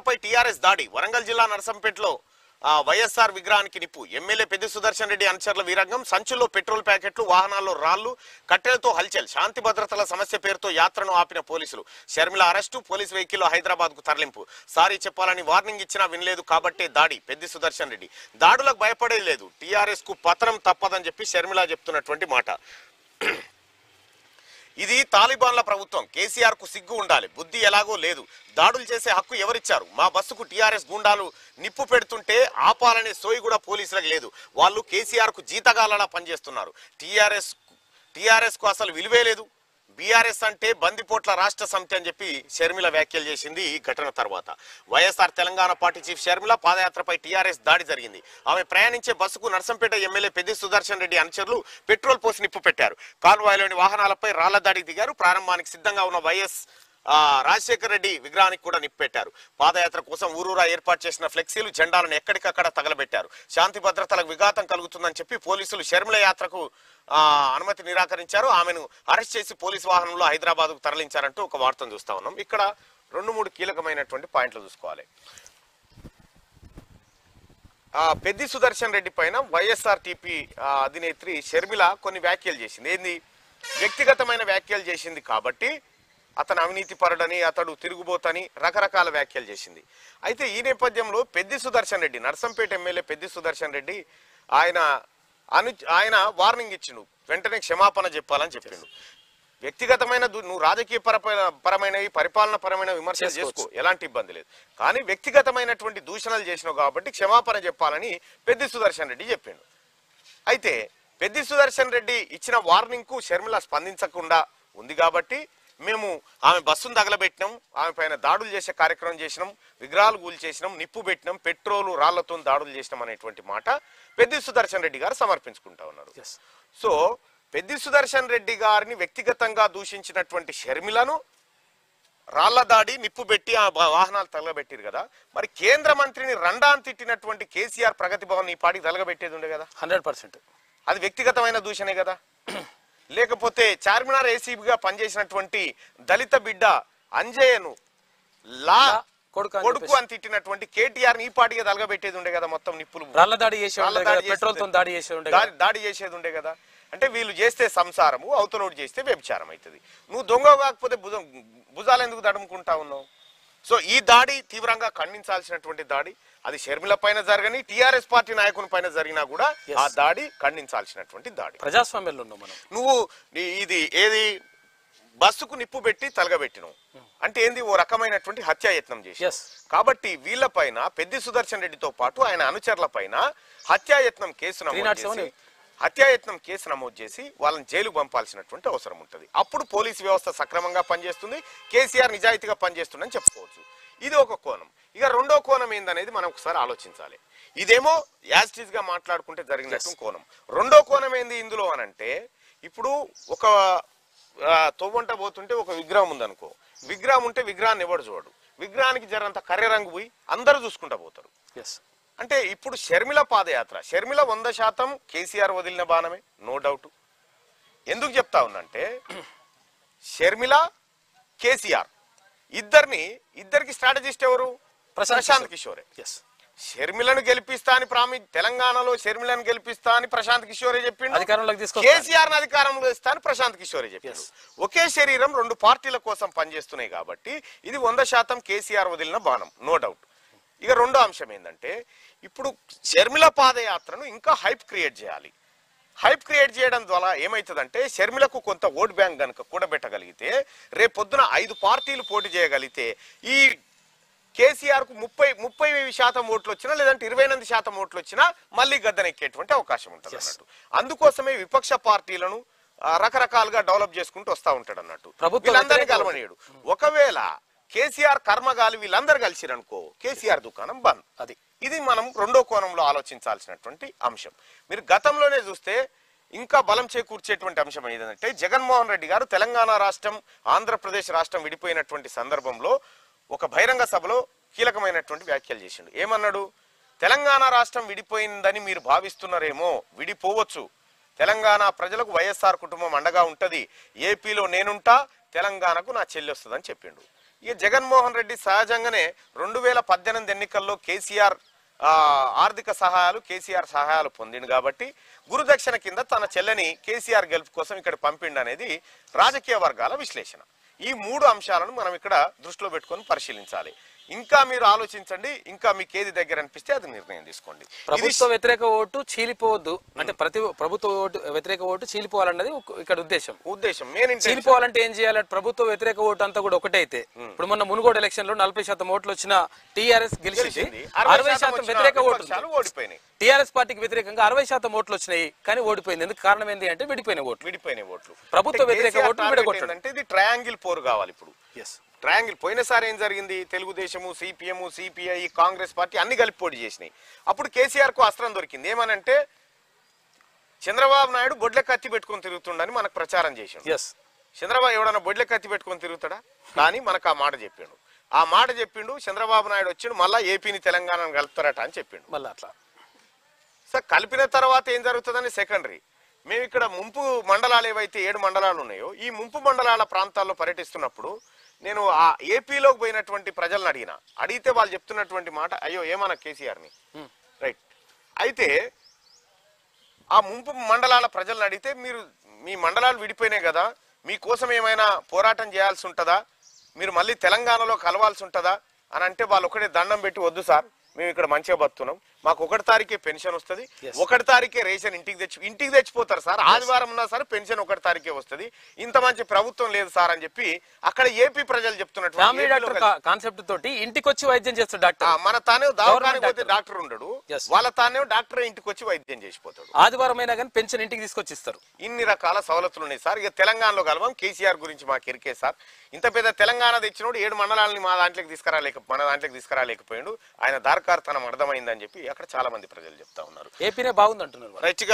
పాదయాత్రపై TRS దాడి వరంగల్ జిల్లా నరసంపేటలో ఆ, వైఎస్ఆర్ విగ్రహానికి నిప్పు ఎమ్మెల్యే పెద్ది సుదర్శన్ రెడ్డి అనుచరుల వీరంగం సంచుల్లో పెట్రోల్ ప్యాకెట్లు వాహనాల్లో రాళ్లు కట్టెలతో హల్చల్ శాంతి భద్రతల సమస్య పేరుతో యాత్రను ఆపిన పోలీసులు షర్మిల అరెస్టు పోలీస్ వెహికల్లో హైదరాబాద్ కు తరలింపు సారీ చెప్పాలని వార్నింగ్ ఇచ్చినా వినలేదు కాబట్టే దాడి పెద్ది సుదర్శన్ రెడ్డి దాడులకు భయపడేది లేదు టీఆర్ఎస్ కు పతనం తప్పదని చెప్పి షర్మిల చెప్తున్నటువంటి మాట ఇది తాలిబాన్ల ప్రభుత్వం కేసీఆర్ కు సిగ్గు ఉండాలి బుద్ధి ఎలాగో లేదు దాడులు చేసే హక్కు ఎవరిచ్చారు మా బస్సుకు టీఆర్ఎస్ గుండాలు నిప్పు పెడుతుంటే ఆపాలనే సోయి కూడా పోలీసులకు లేదు వాళ్ళు కేసీఆర్ కు జీతగాలలా పనిచేస్తున్నారు టీఆర్ఎస్ టీఆర్ఎస్ కు అసలు విలువే లేదు బీఆర్ఎస్ అంటే బందిపోట్ల రాష్ట్ర సమితి అని చెప్పి షర్మిల వ్యాఖ్యలు చేసింది ఈ ఘటన తర్వాత YSR Telangana party chief Sharmila పాదయాత్రపై టీఆర్ఎస్ దాడి జరిగింది ఆమె ప్రయాణించే బస్సుకు నర్సంపేట ఎమ్మెల్యే పెద్ది సుదర్శన్ రెడ్డి అనుచరులు పెట్రోల్ పోసి నిప్పు పెట్టారు కాన్వాయ్లోని వాహనాలపై రాళ్ల దాడికి దిగారు ప్రారంభానికి సిద్ధంగా ఉన్న వైఎస్ ఆ, రాజశేఖర్ రెడ్డి విగ్రహానికి కూడా నిప్పు పెట్టారు పాదయాత్ర కోసం ఊరూరా ఏర్పాటు చేసిన ఫ్లెక్సీలు జెండాలను ఎక్కడికక్కడ తగలబెట్టారు శాంతి భద్రతలకు విఘాతం కలుగుతుందని చెప్పి పోలీసులు షర్మిల యాత్రకు ఆ, అనుమతి నిరాకరించారు ఆమెను అరెస్ట్ చేసి పోలీసు వాహనంలో హైదరాబాద్ కు తరలించారంటూ ఒక వార్తను చూస్తా ఉన్నాం ఇక్కడ రెండు మూడు కీలకమైనటువంటి పాయింట్లు చూసుకోవాలి ఆ, పెద్ది సుదర్శన్ రెడ్డి పైన వైఎస్ఆర్ టీపీ అధినేత్రి షర్మిల కొన్ని వ్యాఖ్యలు చేసింది ఏంది వ్యక్తిగతమైన వ్యాఖ్యలు చేసింది కాబట్టి అతను అవినీతి పరుడని అతడు తిరుగుబోతని రకరకాల వ్యాఖ్యలు చేసింది అయితే ఈ నేపథ్యంలో పెద్ది సుదర్శన్ రెడ్డి నర్సంపేట ఎమ్మెల్యే పెద్ది సుదర్శన్ రెడ్డి ఆయన అను ఆయన వార్నింగ్ ఇచ్చిండు వెంటనే క్షమాపణ చెప్పాలని చెప్పిండు వ్యక్తిగతమైన దు- నువ్వు రాజకీయ పరమైన పరమైనవి పరిపాలన పరమైన విమర్శలు చేసుకో ఎలాంటి ఇబ్బంది లేదు కానీ వ్యక్తిగతమైనటువంటి దూషణలు చేసినావు కాబట్టి క్షమాపణ చెప్పాలని పెద్ది సుదర్శన్ రెడ్డి చెప్పిండు అయితే పెద్ది సుదర్శన్ రెడ్డి ఇచ్చిన వార్నింగ్ కు షర్మిల స్పందించకుండా ఉంది కాబట్టి మేము ఆమె బస్సును తగలబెట్టినాం ఆమె పైన దాడులు చేసే కార్యక్రమం చేసినాం విగ్రహాలు కూల్ చేసినాం నిప్పు పెట్టినాం పెట్రోలు రాళ్లతో దాడులు చేసినాం అనేటువంటి మాట పెద్ది సుదర్శన్ రెడ్డి గారు సమర్పించుకుంటా ఉన్నారు ఎస్ సో పెద్ది సుదర్శన్ రెడ్డి గారిని వ్యక్తిగతంగా దూషించినటువంటి షర్మిలను రాళ్ల దాడి నిప్పు పెట్టి ఆ బా- వాహనాలు తగలబెట్టిరు కదా మరి కేంద్ర మంత్రిని రండాన్ తిట్టినటువంటి కేసీఆర్ ప్రగతి భవన్ ఈ పాటికి తగలబెట్టేది ఉండే కదా హండ్రెడ్ పర్సెంట్ అది వ్యక్తిగతమైన దూషణే కదా లేకపోతే చార్మినార్ ఏసీబీగా పనిచేసినటువంటి దళిత బిడ్డ అంజయ్యను లా కొడుకు అని కొడుకు చెప్పేసి. అని తిట్టినటువంటి కేటీఆర్ ఈ పాటిగా తలగబెట్టేది ఉండే కదా మొత్తం నిప్పులు రాళ్ళ దాడి చేసే రాళ్ళ ఉండే దాడి కదా చేస్తే- పెట్రోల్ తో దాడి చేసే ఉండే దాడి దాడి చేసేది ఉండే కదా అంటే వీళ్ళు చేస్తే సంసారము అవతలోడు చేస్తే వ్యభిచారం అవుతుంది నువ్వు దొంగ కాకపోతే భుజం భుజాలు ఎందుకు తడుముకుంటా ఉన్నావు సో ఈ దాడి తీవ్రంగా ఖండించాల్సినటువంటి దాడి అది షర్మిల పైన జరగని టిఆర్ఎస్ పార్టీ నాయకుని పైన జరిగినా కూడా ఆ దాడి ఖండించాల్సినటువంటి దాడి ప్రజాస్వామ్యంలో ఉన్నాం మనం నువ్వు నీ- ఇది ఏది బస్సుకు నిప్పు పెట్టి తలగబెట్టినావు అంటే ఏంది ఓ రకమైనటువంటి హత్యాయత్నం చేసి Yes. కాబట్టి వీళ్ళపైన పెద్ది సుదర్శన్ రెడ్డితో పాటు ఆయన అనుచరుల పైన హత్యాయత్నం కేసు నమోదు 307 చేసి హత్యాయత్నం కేసు నమోదు చేసి వాళ్ళని జైలు పంపాల్సినటువంటి అవసరం ఉంటుంది అప్పుడు పోలీసు వ్యవస్థ సక్రమంగా పనిచేస్తుంది కేసీఆర్ నిజాయితీగా పనిచేస్తుందని చెప్పుకోవచ్చు ఇది ఒక కోణం ఇక రెండో కోణం ఏందనేది మనం ఒకసారి ఆలోచించాలి ఇదేమో యాజిటీస్ గా మాట్లాడుకుంటే జరిగినట్టు కోణం రెండో కోణం ఏంది ఇందులో అనంటే ఇప్పుడు ఒక ఆ, తొవ్వంట పోతుంటే ఒక విగ్రహం ఉందనుకో విగ్రహం ఉంటే విగ్రహాన్ని ఎవడు చూడడు విగ్రహానికి జరంత కర్రె రంగు పోయి అందరూ చూసుకుంటా పోతారు ఎస్ అంటే ఇప్పుడు షర్మిల పాదయాత్ర షర్మిల వంద శాతం కేసీఆర్ వదిలిన బాణమే నో డౌట్ ఎందుకు చెప్తా ఉందంటే షర్మిల కేసీఆర్ ఇద్దరిని ఇద్దరికి స్ట్రాటజిస్ట్ ఎవరు ప్రశాంత్ ప్రశాంత్ కిషోరే ఎస్ షర్మిలను గెలిపిస్తా అని ప్రామి తెలంగాణలో షర్మిలను గెలిపిస్తా అని ప్రశాంత్ కిషోరే చెప్పిండు అధికారంలోకి తీసుకొస్తా కేసీఆర్ అధికారంలో ఇస్తా అని ప్రశాంత్ కిషోరే చెప్పిండు ఒకే శరీరం రెండు పార్టీల కోసం పనిచేస్తున్నాయి కాబట్టి ఇది వంద శాతం కేసీఆర్ వదిలిన బాణం నో డౌట్ ఇక రెండో అంశం ఏంటంటే ఇప్పుడు షర్మిల పాదయాత్రను ఇంకా హైప్ క్రియేట్ చేయాలి హైప్ క్రియేట్ చేయడం ద్వారా ఏమవుతుందంటే షర్మిలకు కొంత ఓట్ బ్యాంక్ కనుక కూడబెట్టగలిగితే రేపు పొద్దున ఐదు పార్టీలు పోటీ చేయగలిగితే ఈ కేసీఆర్ కు ముప్పై ముప్పై శాతం ఓట్లు వచ్చినా లేదంటే ఇరవై ఎనిమిది శాతం ఓట్లు వచ్చినా మళ్ళీ గద్దెనెక్కేటువంటి అవకాశం ఉంటుంది అన్నట్టు అందుకోసమే విపక్ష పార్టీలను ఆ, రకరకాలుగా డెవలప్ చేసుకుంటూ వస్తా ఉంటాడు అన్నట్టు ప్రభుత్వ వీళ్ళందరినీ వ్యతిరేక కలవనీయుడు ఒకవేళ కేసీఆర్ కర్మగాలి వీళ్ళందరూ కలిసిరనుకో కేసీఆర్ దుకాణం బంద్ అది ఇది మనం రెండో కోణంలో ఆలోచించాల్సినటువంటి అంశం మీరు గతంలోనే చూస్తే ఇంకా బలం చేకూర్చేటువంటి అంశం ఏదంటే జగన్మోహన్ రెడ్డి గారు తెలంగాణ రాష్ట్రం ఆంధ్రప్రదేశ్ రాష్ట్రం విడిపోయినటువంటి సందర్భంలో ఒక బహిరంగ సభలో కీలకమైనటువంటి వ్యాఖ్యలు చేసిండు ఏమన్నాడు తెలంగాణ రాష్ట్రం విడిపోయిందని మీరు భావిస్తున్నారేమో విడిపోవచ్చు తెలంగాణ ప్రజలకు వైఎస్ఆర్ కుటుంబం అండగా ఉంటది ఏపీలో నేనుంటా తెలంగాణకు నా చెల్లి వస్తుందని చెప్పిండు ఇక జగన్మోహన్ రెడ్డి సహజంగానే రెండు వేల పద్దెనిమిది ఎన్నికల్లో కేసీఆర్ ఆ, ఆర్థిక సహాయాలు కేసీఆర్ సహాయాలు పొందిండు కాబట్టి గురుదక్షిణ కింద తన చెల్లెని కేసీఆర్ గెలుపు కోసం ఇక్కడ పంపిండు అనేది రాజకీయ వర్గాల విశ్లేషణ ఈ మూడు అంశాలను మనం ఇక్కడ దృష్టిలో పెట్టుకొని పరిశీలించాలి ఇంకా మీరు ఆలోచించండి ఇంకా మీకు ఏది దగ్గర అనిపిస్తే అది నిర్ణయం తీసుకోండి ఇది ప్రభుత్వ వ్యతిరేక ఓటు చీలిపోవద్దు అంటే ప్రతి ప్రభుత్వ ఓటు వ్యతిరేక ఓటు చీలిపోవాలన్నది ఒక- ఇక్కడ ఉద్దేశం ఉద్దేశం మెయిన్ ఇంటెన్షన్ చీలిపోవాలంటే ఏం చేయాలి ప్రభుత్వ వ్యతిరేక ఓటు అంతా కూడా ఒకటే అయితే ఇప్పుడు మొన్న మునుగోడు ఎలక్షన్ లో నలభై శాతం ఓట్లు వచ్చిన టీఆర్ఎస్ గెలిచింది గెలిచింది. అరవై శాతం వచ్చిన వ్యతిరేక ఓటు విపక్షాలు ఓడిపోయినాయి టీఆర్ఎస్ పార్టీకి వ్యతిరేకంగా అరవై శాతం ఓట్లు వచ్చినాయి కానీ ఓడిపోయింది ఎందుకు కారణం ఏంటి అంటే విడిపోయిన ఓట్లు విడిపోయిన ఓట్లు ప్రభుత్వ అంటే వ్యతిరేక కేసీఆర్ ఓట్లు టార్గెట్ విడగొట్టడం. ఏంటంటే ఇది ట్రయాంగిల్ పోరు కావాలి ఇప్పుడు ఎస్ ట్రయాంగిల్ పోయినసారి ఏం జరిగింది Telugu Desam CPM CPI Congress party అన్ని కలిపి పోటీ చేసినాయి అప్పుడు కేసీఆర్ కు అస్త్రం దొరికింది ఏమనంటే చంద్రబాబు నాయుడు బొడ్ల కత్తి పెట్టుకొని తిరుగుతుండని మనకు ప్రచారం చేసిండు ఎస్ చంద్రబాబు ఎవడన్నా బొడ్ల కత్తి పెట్టుకొని తిరుగుతాడా కానీ మనకు ఆ మాట చెప్పిండు ఆ మాట చెప్పిండు చంద్రబాబు నాయుడు వచ్చిండు మళ్ళా ఏపీని తెలంగాణను కలుపుతారట అని చెప్పిండు మళ్ళీ అట్లా సార్ కలిపిన తర్వాత ఏం జరుగుతుందని సెకండరీ మేము ఇక్కడ ముంపు మండలాలు ఏవైతే ఏడు మండలాలు ఉన్నాయో ఈ ముంపు మండలాల ప్రాంతాల్లో పర్యటిస్తున్నప్పుడు నేను ఆ ఏపీలోకి పోయినటువంటి ప్రజలను అడిగిన అడిగితే వాళ్ళు చెప్తున్నటువంటి మాట అయ్యో ఏమన్నా కేసీఆర్ని రైట్ అయితే ఆ ముంపు మండలాల ప్రజలను అడిగితే మీరు మీ మండలాలు విడిపోయినాయి కదా మీకోసం ఏమైనా పోరాటం చేయాల్సి ఉంటుందా మీరు మళ్ళీ తెలంగాణలో కలవాల్సి ఉంటుందా అని అంటే వాళ్ళు ఒకటే దండం పెట్టి వద్దు సార్ మేము ఇక్కడ మంచిగా బతున్నాం మాకు ఒకటి తారీఖే పెన్షన్ వస్తుంది Yes. ఒకటి తారీఖే రేషన్ ఇంటికి తెచ్చి ఇంటికి తెచ్చిపోతారు సార్ ఆదివారం ఉన్నా సరే పెన్షన్ ఒకటి తారీఖే వస్తుంది ఇంత మంచి ప్రభుత్వం లేదు సార్ అని చెప్పి అక్కడ ఏపీ ప్రజలు చెప్తున్నటువంటి ఫ్యామిలీ ఏపీలో డాక్టర్ కలిసి- కాన్సెప్ట్ తోటి ఇంటికి వచ్చి వైద్యం చేస్తాడు ఆ, డాక్టర్ మన తానే దవాఖానికి పోతే doctor. డాక్టర్ ఉండడు Yes. వాళ్ళ తానే డాక్టర్ ఇంటికి వచ్చి వైద్యం చేసిపోతాడు ఆదివారం అయినా కానీ పెన్షన్ ఇంటికి తీసుకొచ్చి ఇస్తారు ఇన్ని రకాల సవలతులు ఉన్నాయి సార్ ఇక తెలంగాణలో కలవం కేసీఆర్ గురించి మాకు ఎరికే సార్ ఇంత పెద్ద తెలంగాణ తెచ్చినోడు ఏడు మండలాలని మా దాంట్లోకి తీసుకురాలేక మన దాంట్లోకి తీసుకురాలేకపోయాడు ఆయన దార్కార్ తనం అర్థమైందని చెప్పి అక్కడ చాలా మంది ప్రజలు చెప్తా ఉన్నారు ఏపీనే బాగుంది అంటున్నారు వాళ్ళు. రైట్